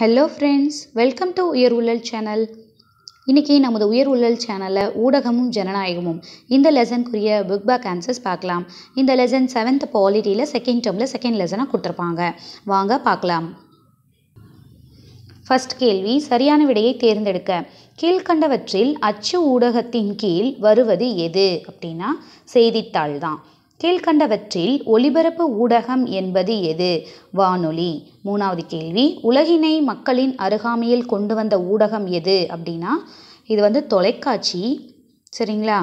hello friends welcome to உயர் உள்ளல் channel இன்றைக்கி நமது உயர் உள்ளல் சேனலில் ஊடகமும் ஜனநாயகமும் இந்த லெசனுக்குரிய புக் பேக் ஆன்சர்ஸ் பார்க்கலாம் இந்த லெசன் செவன்த் பாலிட்டியில் செகண்ட் டேர்மில் செகண்ட் லெசனாக கொடுத்துருப்பாங்க வாங்க பார்க்கலாம் ஃபர்ஸ்ட் கேள்வி சரியான விடையை தேர்ந்தெடுக்க கீழ்கண்டவற்றில் அச்சு ஊடகத்தின் கீழ் வருவது எது அப்படின்னா செய்தித்தாள் தான் கீழ்கண்டவற்றில் ஒலிபரப்பு ஊடகம் என்பது எது வானொலி மூணாவது கேள்வி உலகினை மக்களின் அருகாமையில் கொண்டு வந்த ஊடகம் எது அப்படின்னா இது வந்து தொலைக்காட்சி சரிங்களா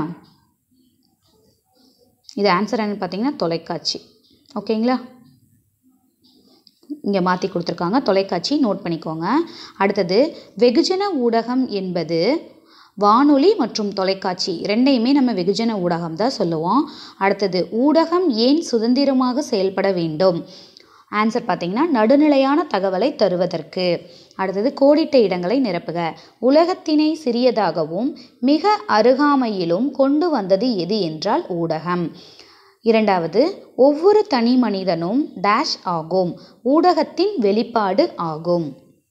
இது ஆன்சர் என்னன்னு பார்த்தீங்கன்னா தொலைக்காட்சி ஓகேங்களா இங்கே மாற்றி கொடுத்துருக்காங்க தொலைக்காட்சி நோட் பண்ணிக்கோங்க அடுத்தது வெகுஜன ஊடகம் என்பது வானொலி மற்றும் தொலைக்காட்சி ரெண்டையுமே நம்ம வெகுஜன ஊடகம் தான் சொல்லுவோம் அடுத்தது ஊடகம் ஏன் சுதந்திரமாக செயல்பட வேண்டும் ஆன்சர் பார்த்தீங்கன்னா நடுநிலையான தகவலை தருவதற்கு அடுத்தது கோடிட்ட இடங்களை நிரப்புக உலகத்தினை சிறியதாகவும் மிக அருகாமையிலும் கொண்டு வந்தது எது என்றால் ஊடகம் இரண்டாவது ஒவ்வொரு தனி மனிதனும் டேஷ் ஆகும் ஊடகத்தின் வெளிப்பாடு ஆகும்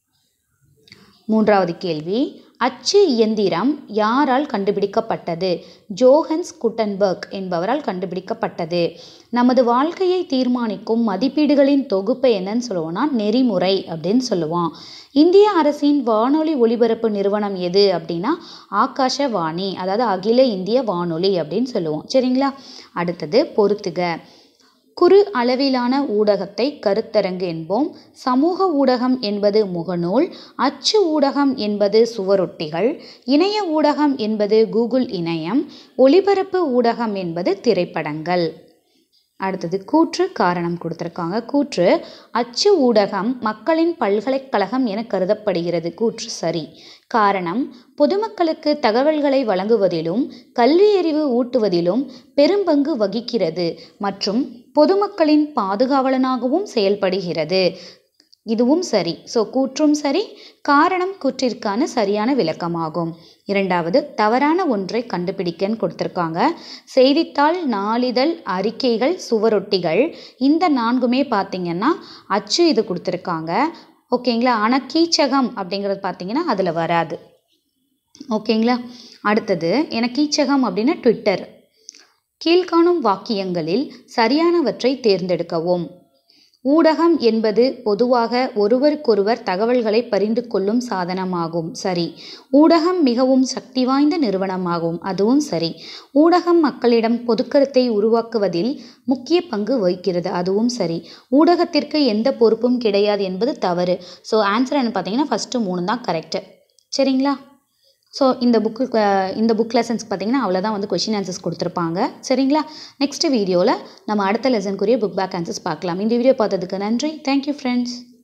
மூன்றாவது கேள்வி அச்சு இயந்திரம் யாரால் கண்டுபிடிக்கப்பட்டது ஜோஹன்ஸ் குட்டன்பர்க் என்பவரால் கண்டுபிடிக்கப்பட்டது நமது வாழ்க்கையை தீர்மானிக்கும் மதிப்பீடுகளின் தொகுப்பை என்னன்னு சொல்லுவோம்னா நெறிமுறை அப்படின்னு சொல்லுவோம் இந்திய அரசின் வானொலி ஒலிபரப்பு நிறுவனம் எது அப்படின்னா ஆகாஷவாணி அதாவது அகில இந்திய வானொலி அப்படின்னு சொல்லுவோம் சரிங்களா அடுத்தது பொறுத்துக குறு அளவிலான ஊடகத்தை கருத்தரங்கு என்போம் சமூக ஊடகம் என்பது முகநூல் அச்சு ஊடகம் என்பது சுவரொட்டிகள் இணைய ஊடகம் என்பது கூகுள் இணையம் ஒலிபரப்பு ஊடகம் என்பது திரைப்படங்கள் அடுத்தது கூற்று காரணம் கொடுத்துருக்காங்க கூற்று அச்சு ஊடகம் மக்களின் பல்கலைக்கழகம் என கருதப்படுகிறது கூற்று சரி காரணம் பொதுமக்களுக்கு தகவல்களை வழங்குவதிலும் கல்வியறிவு ஊட்டுவதிலும் பெரும்பங்கு வகிக்கிறது மற்றும் பொதுமக்களின் பாதுகாவலனாகவும் செயல்படுகிறது இதுவும் சரி ஸோ கூற்றும் சரி காரணம் கூற்றிற்கான சரியான விளக்கமாகும் இரண்டாவது தவறான ஒன்றை கண்டுபிடிக்கன்னு கொடுத்துருக்காங்க செய்தித்தாள் நாளிதழ் அறிக்கைகள் சுவரொட்டிகள் இந்த நான்குமே பார்த்திங்கன்னா அச்சு இது கொடுத்துருக்காங்க ஓகேங்களா ஆனால் கீச்சகம் அப்படிங்கிறது பார்த்தீங்கன்னா அதில் வராது ஓகேங்களா அடுத்தது எனக்கு கீச்சகம் அப்படின்னா ட்விட்டர் கீழ்காணும் வாக்கியங்களில் சரியானவற்றை தேர்ந்தெடுக்கவும் ஊடகம் என்பது பொதுவாக ஒருவருக்கொருவர் தகவல்களை பரிந்து கொள்ளும் சாதனமாகும் சரி ஊடகம் மிகவும் சக்தி வாய்ந்த நிறுவனமாகும் அதுவும் சரி ஊடகம் மக்களிடம் பொதுக்கருத்தை உருவாக்குவதில் முக்கிய பங்கு வகிக்கிறது அதுவும் சரி ஊடகத்திற்கு எந்த பொறுப்பும் கிடையாது என்பது தவறு ஸோ ஆன்சர் என்ன பார்த்தீங்கன்னா ஃபஸ்ட்டு மூணு தான் கரெக்டு சரிங்களா ஸோ இந்த புக்கு இந்த புக் லெசன்ஸ் பார்த்தீங்கன்னா அவ்வளோதான் வந்து கொஷின் ஆன்சர்ஸ் கொடுத்துருப்பாங்க சரிங்களா நெக்ஸ்ட் வீடியோவில் நம்ம அடுத்த லெசனுக்குரிய புக் பேக் ஆன்சர்ஸ் பார்க்கலாம் இந்த வீடியோ பார்த்ததுக்கு நன்றி தேங்க்யூ ஃப்ரெண்ட்ஸ்